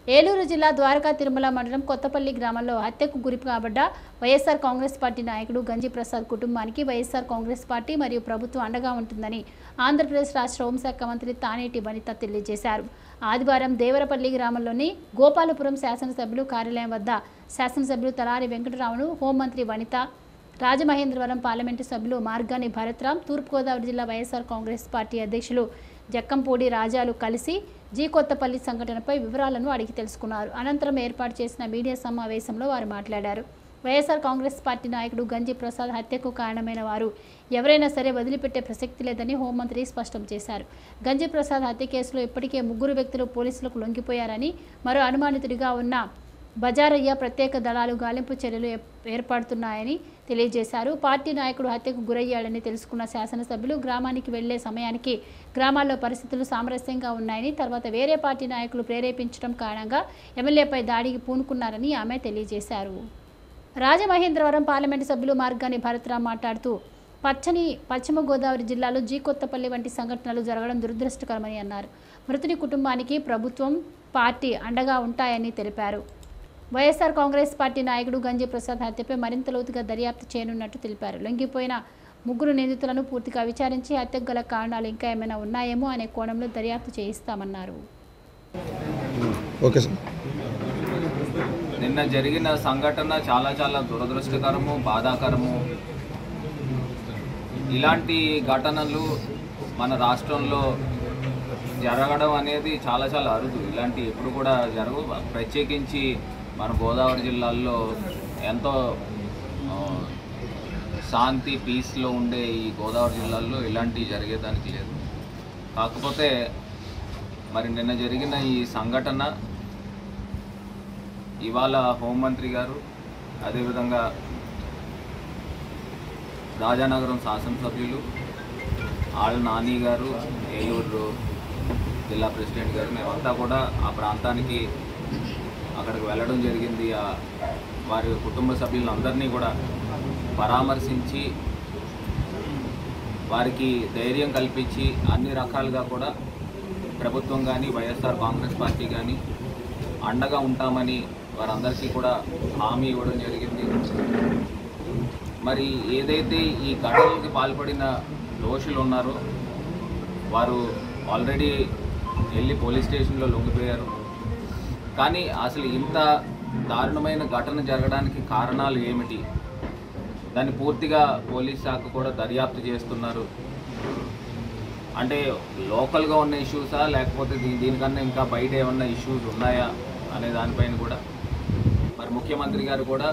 ఏలూరు జిల్లా ద్వారకా తిరుమల మండలం కొత్తపల్లి గ్రామంలో హత్యకు గురి కాబడ్డ వైఎస్ఆర్ కాంగ్రెస్ పార్టీ నాయకుడు గంజి ప్రసాద్ కుటుంబానికి వైఎస్ఆర్ కాంగ్రెస్ పార్టీ మరియు ప్రభుత్వం అండగా ఉంటుందని ఆంధ్రప్రదేశ్ రాష్ట్ర హోంశాఖ మంత్రి తానేటి వనిత తెలియజేశారు ఆదివారం దేవరపల్లి గ్రామంలోని గోపాలపురం శాసనసభ్యులు కార్యాలయం వద్ద శాసనసభ్యులు తలారి వెంకటరామును హోంమంత్రి వనిత రాజమహేంద్రవరం పార్లమెంటు సభ్యులు మార్గాని భరత్రాం తూర్పుగోదావరి జిల్లా వైఎస్ఆర్ కాంగ్రెస్ పార్టీ అధ్యక్షులు జక్కంపూడి రాజాలు కలిసి జీ కొత్తపల్లి సంఘటనపై వివరాలను అడిగి తెలుసుకున్నారు అనంతరం ఏర్పాటు చేసిన మీడియా సమావేశంలో వారు మాట్లాడారు వైఎస్ఆర్ కాంగ్రెస్ పార్టీ నాయకుడు గంజి ప్రసాద్ హత్యకు కారణమైన వారు ఎవరైనా సరే వదిలిపెట్టే ప్రసక్తి లేదని హోంమంత్రి స్పష్టం చేశారు గంజి ప్రసాద్ హత్య కేసులో ఇప్పటికే ముగ్గురు వ్యక్తులు పోలీసులకు లొంగిపోయారని మరో అనుమానితుడిగా ఉన్న బజారయ్య ప్రత్యేక దళాలు గాలింపు చర్యలు ఏప్- ఏర్పడుతున్నాయని తెలియజేశారు పార్టీ నాయకుడు హత్యకు గురయ్యాడని తెలుసుకున్న శాసనసభ్యులు గ్రామానికి వెళ్లే సమయానికి గ్రామాల్లో పరిస్థితులు సామరస్యంగా ఉన్నాయని తర్వాత వేరే పార్టీ నాయకులు ప్రేరేపించడం కారణంగా ఎమ్మెల్యేపై దాడికి పూనుకున్నారని ఆమె తెలియజేశారు రాజమహేంద్రవరం పార్లమెంటు సభ్యులు మార్గాని భరత్రాం మాట్లాడుతూ పచ్చని పశ్చిమ గోదావరి జిల్లాలో జీ కొత్తపల్లి వంటి సంఘటనలు జరగడం దురదృష్టకరమని అన్నారు మృతుని కుటుంబానికి ప్రభుత్వం పార్టీ అండగా ఉంటాయని తెలిపారు వైఎస్ఆర్ కాంగ్రెస్ పార్టీ నాయకుడు గంజి ప్రసాద్ హత్యపై మరింత లోతుగా దర్యాప్తు చేయనున్నట్టు తెలిపారు లొంగిపోయిన ముగ్గురు నిందితులను పూర్తిగా విచారించి హత్యకు గల కారణాలు ఇంకా ఏమైనా ఉన్నాయేమో అనే కోణంలో దర్యాప్తు చేయిస్తామన్నారు ఓకే సార్ నిన్న జరిగిన సంఘటన చాలా చాలా దురదృష్టకరము బాధాకరము ఇలాంటి ఘటనలు మన రాష్ట్రంలో జరగడం అనేది చాలా చాలా అరుదు ఇలాంటి ఎప్పుడు కూడా జరగవు ప్రత్యేకించి మన గోదావరి జిల్లాల్లో ఎంతో ఆ, శాంతి పీస్లో ఉండే ఈ గోదావరి జిల్లాల్లో ఇలాంటివి జరిగేదానికి లేదు కాకపోతే మరి నిన్న జరిగిన ఈ సంఘటన ఇవాళ హోంమంత్రి గారు అదేవిధంగా రాజానగరం శాసనసభ్యులు ఆళ్ళ నాని గారు ఏలూరు జిల్లా ప్రెసిడెంట్ గారు మేమంతా కూడా ఆ ప్రాంతానికి అక్కడికి వెళ్ళడం జరిగింది ఆ వారి కుటుంబ సభ్యులందరినీ కూడా పరామర్శించి వారికి ధైర్యం కల్పించి అన్ని రకాలుగా కూడా ప్రభుత్వం కానీ వైఎస్ఆర్ కాంగ్రెస్ పార్టీ కానీ అండగా ఉంటామని వారందరికీ కూడా హామీ ఇవ్వడం జరిగింది మరి ఏదైతే ఈ ఘటనలకి పాల్పడిన దోషులు ఉన్నారో వారు ఆల్రెడీ వెళ్ళి పోలీస్ స్టేషన్లో లొంగిపోయారు కానీ అసలు ఇంత దారుణమైన ఘటన జరగడానికి కారణాలు ఏమిటి దాన్ని పూర్తిగా పోలీస్ శాఖ కూడా దర్యాప్తు చేస్తున్నారు అంటే లోకల్గా ఉన్న ఇష్యూసా లేకపోతే దీ- దీనికన్నా ఇంకా బయట ఏమన్నా ఇష్యూస్ ఉన్నాయా అనే దానిపైన కూడా మరి ముఖ్యమంత్రి గారు కూడా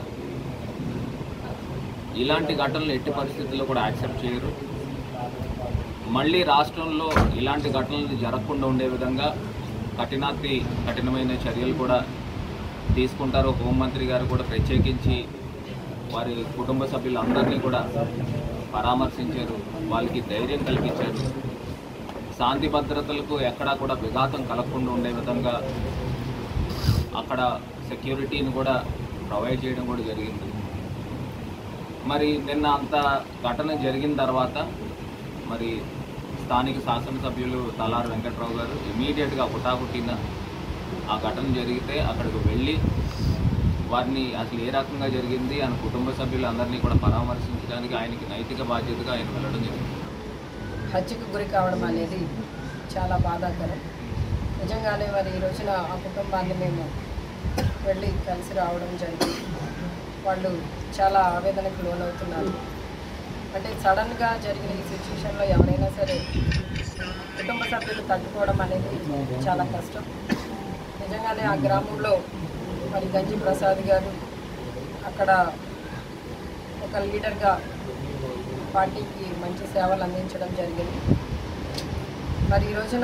ఇలాంటి ఘటనలు ఎట్టి పరిస్థితుల్లో కూడా యాక్సెప్ట్ చేయరు మళ్ళీ రాష్ట్రంలో ఇలాంటి ఘటనలు జరగకుండా ఉండే విధంగా కఠినాతి కఠినమైన చర్యలు కూడా తీసుకుంటారు హోంమంత్రి గారు కూడా ప్రత్యేకించి వారి కుటుంబ సభ్యులందరినీ కూడా పరామర్శించారు వాళ్ళకి ధైర్యం కల్పించారు శాంతి భద్రతలకు ఎక్కడా కూడా విఘాతం కలగకుండా ఉండే విధంగా అక్కడ సెక్యూరిటీని కూడా ప్రొవైడ్ చేయడం కూడా జరిగింది మరి నిన్న అంత ఘటన జరిగిన తర్వాత మరి స్థానిక శాసనసభ్యులు తలారు వెంకట్రావు గారు ఇమీడియట్గా హుటాహుటిన ఆ ఘటన జరిగితే అక్కడికి వెళ్ళి వారిని అసలు ఏ రకంగా జరిగింది ఆయన కుటుంబ సభ్యులందరినీ కూడా పరామర్శించడానికి ఆయనకి నైతిక బాధ్యతగా ఆయన వెళ్ళడం జరిగింది హత్యకు గురి కావడం అనేది చాలా బాధాకరం నిజంగానే మరి ఈ రోజున ఆ కుటుంబాన్ని మేము వెళ్ళి కలిసి రావడం జరిగింది వాళ్ళు చాలా ఆవేదనకు లోనవుతున్నారు అంటే సడన్గా జరిగిన ఈ సిచ్యువేషన్లో ఎవరైనా సరే కుటుంబ సభ్యులు తట్టుకోవడం అనేది చాలా కష్టం నిజంగానే ఆ గ్రామంలో మరి గంజి ప్రసాద్ గారు అక్కడ ఒక లీడర్గా పార్టీకి మంచి సేవలు అందించడం జరిగింది మరి ఈ రోజున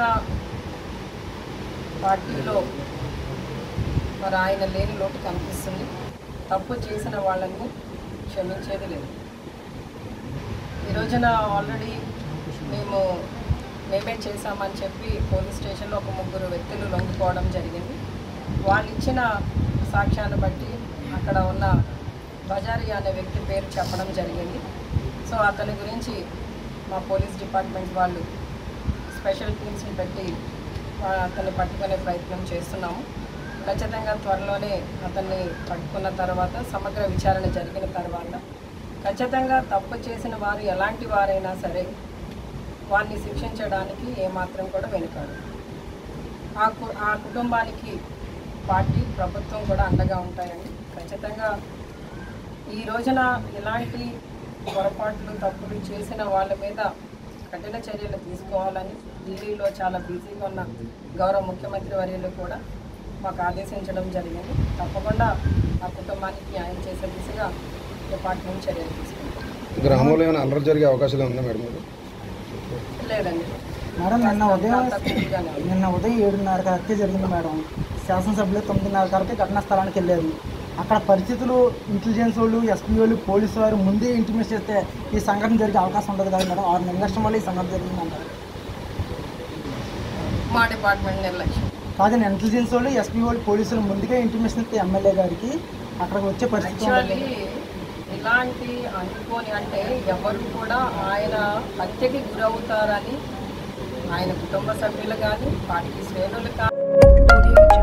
పార్టీలో మరి ఆయన లేని లోటు కనిపిస్తుంది తప్పు చేసిన వాళ్ళని క్షమించేది లేదు ఈ రోజున ఆల్రెడీ మేము మేమే చేశామని చెప్పి పోలీస్ స్టేషన్లో ఒక ముగ్గురు వ్యక్తులు లొంగిపోవడం జరిగింది వాళ్ళు ఇచ్చిన సాక్ష్యాన్ని బట్టి అక్కడ ఉన్న బజారి అనే వ్యక్తి పేరు చెప్పడం జరిగింది సో అతని గురించి మా పోలీస్ డిపార్ట్మెంట్ వాళ్ళు స్పెషల్ టీమ్స్ని పెట్టి ఆ, అతన్ని పట్టుకునే ప్రయత్నం చేస్తున్నాము ఖచ్చితంగా త్వరలోనే అతన్ని పట్టుకున్న తర్వాత సమగ్ర విచారణ జరిగిన తర్వాత ఖచ్చితంగా తప్పు చేసిన వారు ఎలాంటి వారైనా సరే వారిని శిక్షించడానికి ఏమాత్రం కూడా వెనుకాడు ఆ కు ఆ కుటుంబానికి పార్టీ ప్రభుత్వం కూడా అండగా ఉంటాయండి ఖచ్చితంగా ఈ రోజున ఇలాంటి పొరపాట్లు తప్పులు చేసిన వాళ్ళ మీద కఠిన చర్యలు తీసుకోవాలని ఢిల్లీలో చాలా బిజీగా ఉన్న గౌరవ ముఖ్యమంత్రి వర్యులు కూడా మాకు ఆదేశించడం జరిగింది తప్పకుండా ఆ కుటుంబానికి న్యాయం చేసే దిశగా డిపార్ట్మెంట్ చర్యలు తీసుకుంటాం గ్రామంలో ఏమైనా అల్లరి జరిగే అవకాశాలు ఉందా మేడం మీరు లేదండి మేడం నిన్న ఉదయం అంతా కూల్గానే ఉంది. నిన్న ఉదయం ఏడున్నరకు హత్య జరిగింది మేడం శాసనసభ్యులు తొమ్మిదిన్నర వరకు ఘటనా స్థలానికి వెళ్ళారు అక్కడ పరిస్థితులు ఇంటెలిజెన్స్ వాళ్ళు ఎస్పీ వాళ్ళు పోలీసు వారు ముందే ఇంటిమేట్ చేస్తే ఈ సంఘటన జరిగే అవకాశం ఉండదు కదా మేడం ఆరు నిర్లక్ష్యం వల్ల ఈ సంఘటన జరిగిందంటారు మా డిపార్ట్మెంట్ నిర్లక్ష్యం కాదు ఇంటెలిజెన్స్ వాళ్ళు ఎస్పీ వాళ్ళు పోలీసులు ముందుగా ఇంటిమేషన్ ఇస్తే ఎమ్మెల్యే గారికి అక్కడికి వచ్చే పరిస్థితి యాక్చువల్లీ ఉండదు ఇలాంటి అనుకోని అంటే ఎవరు కూడా ఆయన హత్యకి గురవుతారని ఆయన కుటుంబ సభ్యులు కానీ పార్టీ శ్రేణులు కానీ